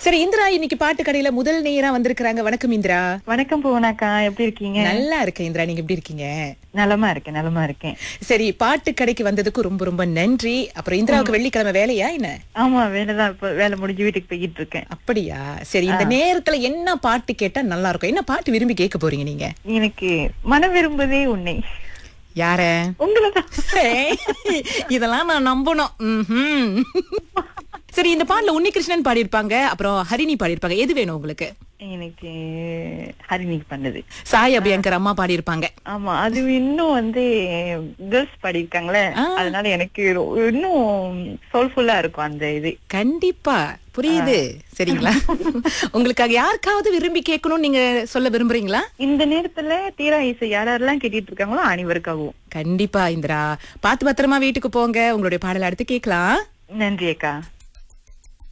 சரி இந்திரா இன்னைக்கு பாட்டு கடையில முதல் நேரா வந்திருக்கிறாங்க வணக்கம் இந்திரா வணக்கம் புவனாக்கா எப்படி இருக்கீங்க நல்லா இருக்கேன் இந்திரா நீங்க எப்படி இருக்கீங்க நலமா இருக்கேன் நலமா இருக்கேன் சரி பாட்டு கடைக்கு வந்ததுக்கு ரொம்ப ரொம்ப நன்றி அப்புறம் இந்திராவுக்கு வெள்ளிக்கிழமை வேலையா என்ன ஆமா வேலைதான் இப்ப வேலை முடிஞ்சு வீட்டுக்கு போய்கிட்டு இருக்கேன் அப்படியா சரி இந்த நேரத்துல என்ன பாட்டு கேட்டா நல்லா இருக்கும் என்ன பாட்டு விரும்பி கேட்க போறீங்க நீங்க எனக்கு மன விரும்புதே உன்னை யார உங்களதான் ஏய், இதெல்லாம் நான் நம்பணும் ம்ஹும். சரி இந்த பாட்டுல உன்னிகிருஷ்ணன் பாடியிருப்பாங்க அப்புறம் ஹரிணி பாடியிருப்பாங்க எது வேணும் உங்களுக்கு எனக்கு ஹரிணிக்கு பண்ணது சாய் அபியங்கர் அம்மா பாடியிருப்பாங்க ஆமா அது இன்னும் வந்து கேர்ள்ஸ் பாடியிருக்காங்களே ஆ. அதனால எனக்கு ரொ- இன்னும் சோல்ஃபுல்லா இருக்கும் அந்த இது கண்டிப்பா புரியுது சரிங்களா உங்களுக்காக யாருக்காவது விரும்பி கேட்கணும்னு நீங்க சொல்ல விரும்புறீங்களா இந்த நேரத்துல தீரா இசை யாரெல்லாம் கேட்டுட்டு இருக்காங்களோ அனைவருக்காகவும் கண்டிப்பா இந்திரா பாத்து பத்திரமா வீட்டுக்கு போங்க உங்களுடைய பாடல் அடுத்து கேட்கலாம் நன்றி அக்கா